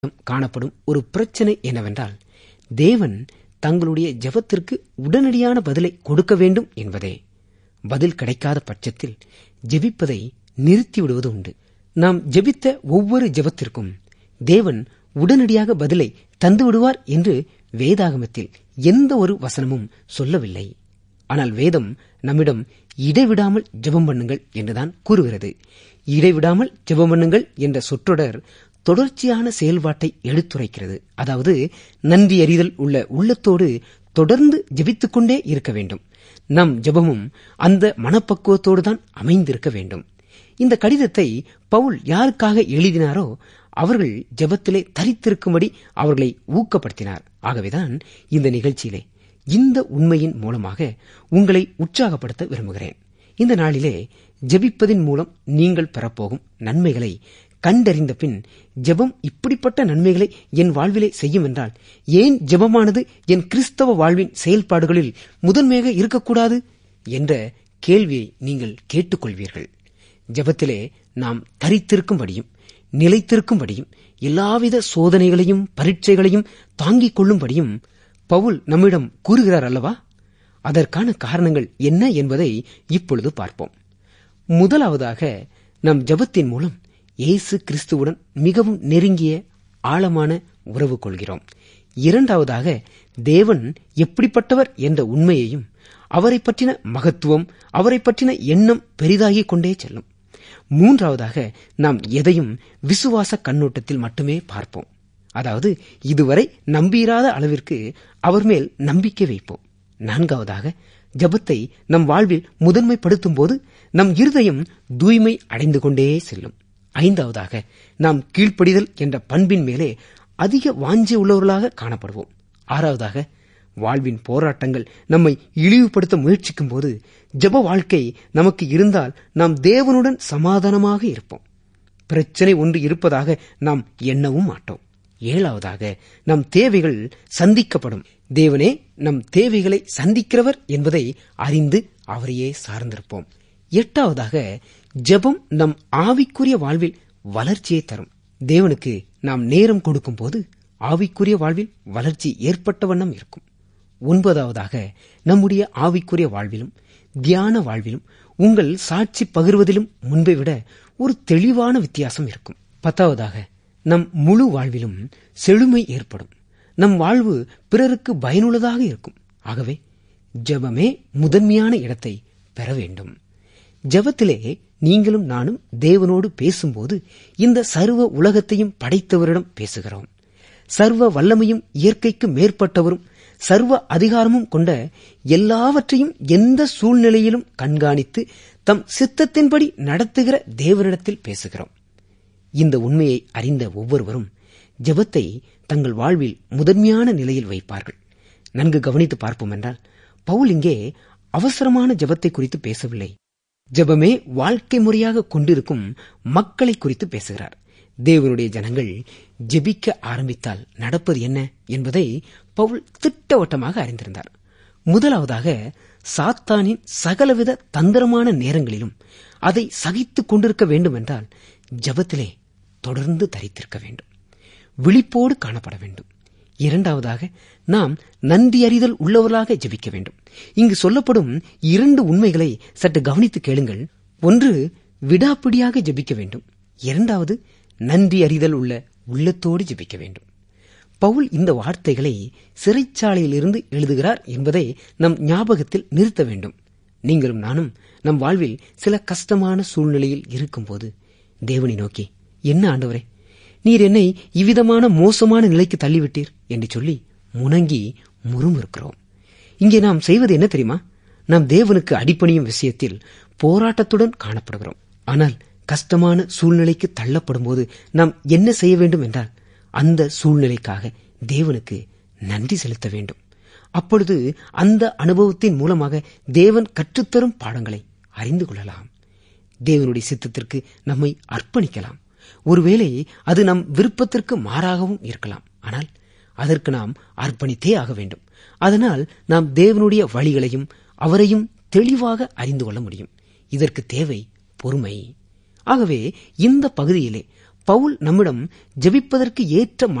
காணப்படும் ஒரு பிரச்சனை என்னவென்றால் தேவன் தங்களுடைய ஜெபத்திற்கு உடனடியான பதிலை கொடுக்க வேண்டும் என்பதே பதில் கிடைக்காத பட்சத்தில் ஜெபிப்பதை நிறுத்திவிடுவது உண்டு நாம் ஜெபித்த ஒவ்வொரு ஜெபத்திற்கும் தேவன் உடனடியாக பதிலை தந்து விடுவார் என்று வேதாகமத்தில் எந்த ஒரு வசனமும் சொல்லவில்லை ஆனால் வேதம் நம்மிடம் இடைவிடாமல் ஜெபம் பண்ணுங்கள் என்றுதான் கூறுகிறது இடைவிடாமல் ஜெபம் பண்ணுங்கள் என்ற சொற்றொடர் தொடர்ச்சியான செயல்பாட்டை எடுத்துரைக்கிறது அதாவது நன்றி அறிதல் உள்ள உள்ளத்தோடு தொடர்ந்து ஜெபித்துக் கொண்டே இருக்க வேண்டும் நம் ஜெபமும் அந்த மனப்பக்குவத்தோடு தான் அமைந்திருக்க வேண்டும் இந்த கடிதத்தை பவுல் யாருக்காக எழுதினாரோ அவர்கள் ஜெபத்திலே தரித்திருக்கும்படி அவர்களை ஊக்கப்படுத்தினார் ஆகவேதான் இந்த நிகழ்ச்சியிலே இந்த உண்மையின் மூலமாக உங்களை உற்சாகப்படுத்த விரும்புகிறேன் இந்த நாளிலே ஜெபிப்பதின் மூலம் நீங்கள் பெறப்போகும் நன்மைகளை கண்டறிந்த பின் ஜெபம் இப்படிப்பட்ட நன்மைகளை என் வாழ்விலே செய்யும் என்றால் ஏன் ஜெபமானது என் கிறிஸ்தவ வாழ்வின் செயல்பாடுகளில் முதன்மையாக இருக்கக்கூடாது என்ற கேள்வியை நீங்கள் கேட்டுக்கொள்வீர்கள் ஜெபத்திலே நாம் தரித்திருக்கும்படியும் நிலைத்திருக்கும்படியும் எல்லாவித சோதனைகளையும் பரீட்சைகளையும் தாங்கிக் கொள்ளும்படியும் பவுல் நம்மிடம் கூறுகிறார் அல்லவா அதற்கான காரணங்கள் என்ன என்பதை இப்பொழுது பார்ப்போம் முதலாவதாக நம் ஜபத்தின் மூலம் இயேசு கிறிஸ்துவுடன் மிகவும் நெருங்கிய ஆழமான உறவு கொள்கிறோம் இரண்டாவதாக தேவன் எப்படிப்பட்டவர் என்ற உண்மையையும் அவரை பற்றின மகத்துவம் அவரை பற்றின எண்ணம் பெரிதாகிக் கொண்டே செல்லும் மூன்றாவதாக நாம் எதையும் விசுவாச கண்ணோட்டத்தில் மட்டுமே பார்ப்போம் அதாவது இதுவரை நம்பிராத அளவிற்கு அவர் மேல் நம்பிக்கை வைப்போம் நான்காவதாக ஜபத்தை நம் வாழ்வில் முதன்மைப்படுத்தும் போது நம் இருதயம் தூய்மை அடைந்து கொண்டே செல்லும் ஐந்தாவதாக நாம் கீழ்ப்படிதல் என்ற பண்பின் மேலே அதிக வாஞ்சை உள்ளவர்களாக காணப்படுவோம் ஆறாவதாக வாழ்வின் போராட்டங்கள் நம்மை இழிவுபடுத்த முயற்சிக்கும் போது ஜப வாழ்க்கை நமக்கு இருந்தால் நாம் தேவனுடன் சமாதானமாக இருப்போம் பிரச்சனை ஒன்று இருப்பதாக நாம் எண்ணவும் மாட்டோம் ஏழாவதாக நம் தேவைகள் சந்திக்கப்படும் தேவனே நம் தேவைகளை சந்திக்கிறவர் என்பதை அறிந்து அவரையே சார்ந்திருப்போம் எட்டாவதாக ஜெபம் நம் ஆவிக்குரிய வாழ்வில் வளர்ச்சியை தரும் தேவனுக்கு நாம் நேரம் கொடுக்கும் போது ஆவிக்குரிய வாழ்வில் வளர்ச்சி ஏற்பட்ட வண்ணம் இருக்கும் ஒன்பதாவதாக நம்முடைய ஆவிக்குரிய வாழ்விலும் தியான வாழ்விலும் உங்கள் சாட்சி பகிர்வதிலும் முன்பை விட ஒரு தெளிவான வித்தியாசம் இருக்கும் பத்தாவதாக நம் முழு வாழ்விலும் செழுமை ஏற்படும் நம் வாழ்வு பிறருக்கு பயனுள்ளதாக இருக்கும் ஆகவே ஜபமே முதன்மையான இடத்தை பெற வேண்டும் ஜபத்திலே நீங்களும் நானும் தேவனோடு பேசும்போது இந்த சர்வ உலகத்தையும் படைத்தவரிடம் பேசுகிறோம் சர்வ வல்லமையும் இயற்கைக்கு மேற்பட்டவரும் சர்வ அதிகாரமும் கொண்ட எல்லாவற்றையும் எந்த சூழ்நிலையிலும் கண்காணித்து தம் சித்தத்தின்படி நடத்துகிற தேவனிடத்தில் பேசுகிறோம் இந்த உண்மையை அறிந்த ஒவ்வொருவரும் ஜபத்தை தங்கள் வாழ்வில் முதன்மையான நிலையில் வைப்பார்கள் நன்கு கவனித்து பார்ப்போம் என்றால் பவுல் இங்கே அவசரமான ஜபத்தை குறித்து பேசவில்லை ஜபமே வாழ்க்கை முறையாக கொண்டிருக்கும் மக்களை குறித்து பேசுகிறார் தேவனுடைய ஜனங்கள் ஜெபிக்க ஆரம்பித்தால் நடப்பது என்ன என்பதை பவுல் திட்டவட்டமாக அறிந்திருந்தார் முதலாவதாக சாத்தானின் சகலவித தந்திரமான நேரங்களிலும் அதை சகித்துக் கொண்டிருக்க வேண்டும் என்றால் ஜபத்திலே தொடர்ந்து தரித்திருக்க வேண்டும் விழிப்போடு காணப்பட வேண்டும் இரண்டாவதாக நாம் நன்றி அறிதல் உள்ளவர்களாக ஜெபிக்க வேண்டும் இங்கு சொல்லப்படும் இரண்டு உண்மைகளை சற்று கவனித்து கேளுங்கள் ஒன்று விடாப்பிடியாக ஜெபிக்க வேண்டும் இரண்டாவது நன்றி அறிதல் உள்ள உள்ளத்தோடு ஜெபிக்க வேண்டும் பவுல் இந்த வார்த்தைகளை சிறைச்சாலையிலிருந்து எழுதுகிறார் என்பதை நம் ஞாபகத்தில் நிறுத்த வேண்டும் நீங்களும் நானும் நம் வாழ்வில் சில கஷ்டமான சூழ்நிலையில் இருக்கும்போது தேவனை நோக்கி என்ன ஆண்டவரே நீர் என்னை இவ்விதமான மோசமான நிலைக்கு தள்ளிவிட்டீர் என்று சொல்லி முணங்கி முறுமுறுக்கிறோம் இங்கே நாம் செய்வது என்ன தெரியுமா நாம் தேவனுக்கு அடிப்பணியும் விஷயத்தில் போராட்டத்துடன் காணப்படுகிறோம் ஆனால் கஷ்டமான சூழ்நிலைக்கு தள்ளப்படும் போது நாம் என்ன செய்ய வேண்டும் என்றால் அந்த சூழ்நிலைக்காக தேவனுக்கு நன்றி செலுத்த வேண்டும் அப்பொழுது அந்த அனுபவத்தின் மூலமாக தேவன் கற்றுத்தரும் பாடங்களை அறிந்து கொள்ளலாம் தேவனுடைய சித்தத்திற்கு நம்மை அர்ப்பணிக்கலாம் ஒருவேளை அது நம் விருப்பத்திற்கு மாறாகவும் இருக்கலாம் ஆனால் அதற்கு நாம் அர்ப்பணித்தே ஆக வேண்டும் அதனால் நாம் தேவனுடைய வழிகளையும் அவரையும் தெளிவாக அறிந்து கொள்ள முடியும் இதற்கு தேவை பொறுமை ஆகவே இந்த பகுதியிலே பவுல் நம்மிடம் ஜெபிப்பதற்கு ஏற்ற